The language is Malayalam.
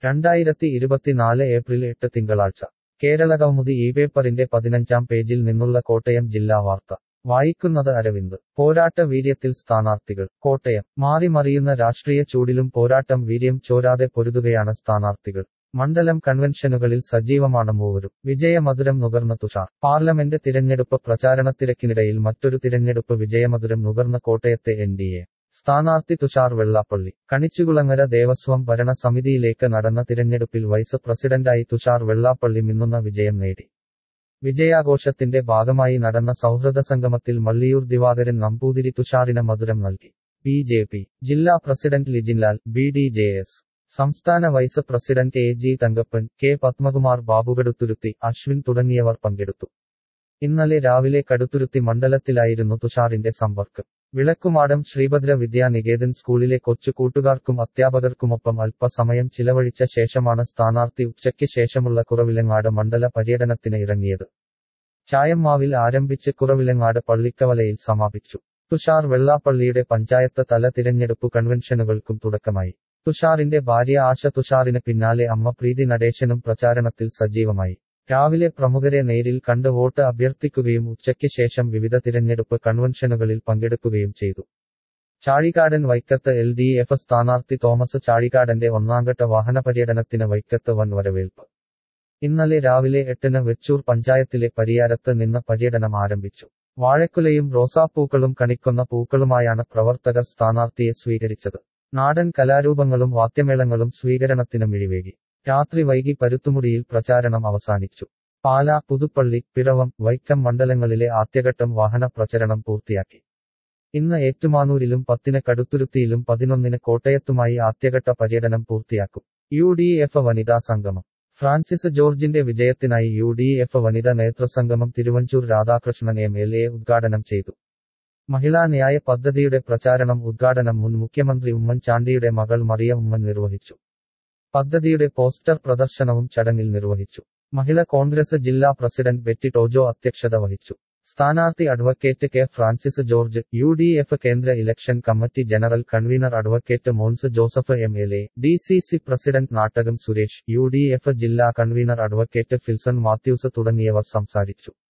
രണ്ടായിരത്തി ഇരുപത്തിനാല് ഏപ്രിൽ എട്ട് തിങ്കളാഴ്ച കേരളകൗമുദി ഈ പേപ്പറിന്റെ പതിനഞ്ചാം പേജിൽ നിന്നുള്ള കോട്ടയം ജില്ലാ വാർത്ത വായിക്കുന്നത് അരവിന്ദ് പോരാട്ട വീര്യത്തിൽ സ്ഥാനാർത്ഥികൾ കോട്ടയം മാറി മറിയുന്ന രാഷ്ട്രീയ ചൂടിലും പോരാട്ടം വീര്യം ചോരാതെ പൊരുതുകയാണ് സ്ഥാനാർത്ഥികൾ മണ്ഡലം കൺവെൻഷനുകളിൽ സജീവമാണ് മൂവരും വിജയമധുരം നുകർന്ന തുഷാർ പാർലമെന്റ് തിരഞ്ഞെടുപ്പ് പ്രചാരണത്തിരക്കിനിടയിൽ മറ്റൊരു തിരഞ്ഞെടുപ്പ് വിജയമധുരം നുകർന്ന കോട്ടയത്തെ എൻ ഡി എ സ്ഥാനാർത്ഥി തുഷാർ വെള്ളാപ്പള്ളി കണിച്ചുകുളങ്ങര ദേവസ്വം ഭരണ സമിതിയിലേക്ക് നടന്ന തിരഞ്ഞെടുപ്പിൽ വൈസ് പ്രസിഡന്റായി തുഷാർ വെള്ളാപ്പള്ളി മിന്നുന്ന വിജയം നേടി വിജയാഘോഷത്തിന്റെ ഭാഗമായി നടന്ന സൗഹൃദ സംഗമത്തിൽ മള്ളിയൂർ ദിവാകരൻ നമ്പൂതിരി തുഷാറിന് മധുരം നൽകി ബി ജെ പി ജില്ലാ president Lijinlal B D J S സംസ്ഥാന vice president A G Thankappan K Padmakumar Babu Kaduthuruthy Ashwin തുടങ്ങിയവർ പങ്കെടുത്തു ഇന്നലെ രാവിലെ കടുത്തുരുത്തി മണ്ഡലത്തിലായിരുന്നു തുഷാറിന്റെ സമ്പർക്കം വിളക്കുമാടം ശ്രീഭദ്ര വിദ്യാനികേതൻ സ്കൂളിലെ കൊച്ചു കൂട്ടുകാർക്കും അധ്യാപകർക്കുമൊപ്പം അല്പസമയം ചിലവഴിച്ച ശേഷമാണ് സ്ഥാനാർത്ഥി ഉച്ചയ്ക്ക് ശേഷമുള്ള കുറവിലങ്ങാട് മണ്ഡല പര്യടനത്തിന് ഇറങ്ങിയത് ചായമ്മാവിൽ ആരംഭിച്ച് കുറവിലങ്ങാട് പള്ളിക്കവലയിൽ സമാപിച്ചു തുഷാർ വെള്ളാപ്പള്ളിയുടെ പഞ്ചായത്ത് തല തിരഞ്ഞെടുപ്പ് കൺവെൻഷനുകൾക്കും തുടക്കമായി തുഷാറിന്റെ ഭാര്യ ആശ തുഷാറിന് പിന്നാലെ അമ്മ പ്രീതി നടേശനും പ്രചാരണത്തിൽ സജീവമായി രാവിലെ പ്രമുഖരെ നേരിൽ കണ്ട് വോട്ട് അഭ്യർത്ഥിക്കുകയും ഉച്ചയ്ക്ക് ശേഷം വിവിധ തിരഞ്ഞെടുപ്പ് കൺവെൻഷനുകളിൽ പങ്കെടുക്കുകയും ചെയ്തു ചാഴികാടൻ വൈക്കത്ത് എൽ ഡി എഫ് സ്ഥാനാർത്ഥി തോമസ് ചാഴികാടന്റെ ഒന്നാംഘട്ട വാഹന പര്യടനത്തിന് വൈക്കത്ത് വൻ വരവേൽപ്പ് ഇന്നലെ രാവിലെ എട്ടിന് വെച്ചൂർ പഞ്ചായത്തിലെ പരിയാരത്ത് നിന്ന് പര്യടനം ആരംഭിച്ചു വാഴക്കുലയും റോസാപ്പൂക്കളും കണിക്കുന്ന പൂക്കളുമായാണ് പ്രവർത്തകർ സ്ഥാനാർത്ഥിയെ സ്വീകരിച്ചത് നാടൻ കലാരൂപങ്ങളും വാദ്യമേളങ്ങളും സ്വീകരണത്തിന് മിഴിവേകി രാത്രി വൈകി പരുത്തുമുടിയിൽ പ്രചാരണം അവസാനിച്ചു പാല പുതുപ്പള്ളി പിറവം വൈക്കം മണ്ഡലങ്ങളിലെ ആദ്യഘട്ടം വാഹന പ്രചരണം പൂർത്തിയാക്കി ഇന്ന് ഏറ്റുമാനൂരിലും പത്തിന് കടുത്തുരുത്തിയിലും പതിനൊന്നിന് കോട്ടയത്തുമായി ആദ്യഘട്ട പര്യടനം പൂർത്തിയാക്കും യു ഡി എഫ് വനിതാ സംഗമം ഫ്രാൻസിസ് ജോർജിന്റെ വിജയത്തിനായി യു ഡി എഫ് വനിതാ നേതൃസംഗമം Thiruvanchoor Radhakrishnan M L A ഉദ്ഘാടനം ചെയ്തു മഹിളാ ന്യായ പദ്ധതിയുടെ പ്രചാരണം ഉദ്ഘാടനം മുൻ മുഖ്യമന്ത്രി ഉമ്മൻചാണ്ടിയുടെ മകൾ മറിയ ഉമ്മൻ നിർവഹിച്ചു പദ്ധതിയുടെ പോസ്റ്റർ പ്രദർശനവും ചടങ്ങിൽ നിർവഹിച്ചു മഹിള കോൺഗ്രസ് ജില്ലാ പ്രസിഡന്റ് ബെറ്റി ടോജോ അധ്യക്ഷത വഹിച്ചു സ്ഥാനാർത്ഥി advocate K Francis George U D F കേന്ദ്ര election committee general convener advocate Mons Joseph M L A D C C president Nattakam Suresh U D F ജില്ലാ കൺവീനർ അഡ്വക്കേറ്റ് ഫിൽസൺ മാത്യൂസ് തുടങ്ങിയവർ സംസാരിച്ചു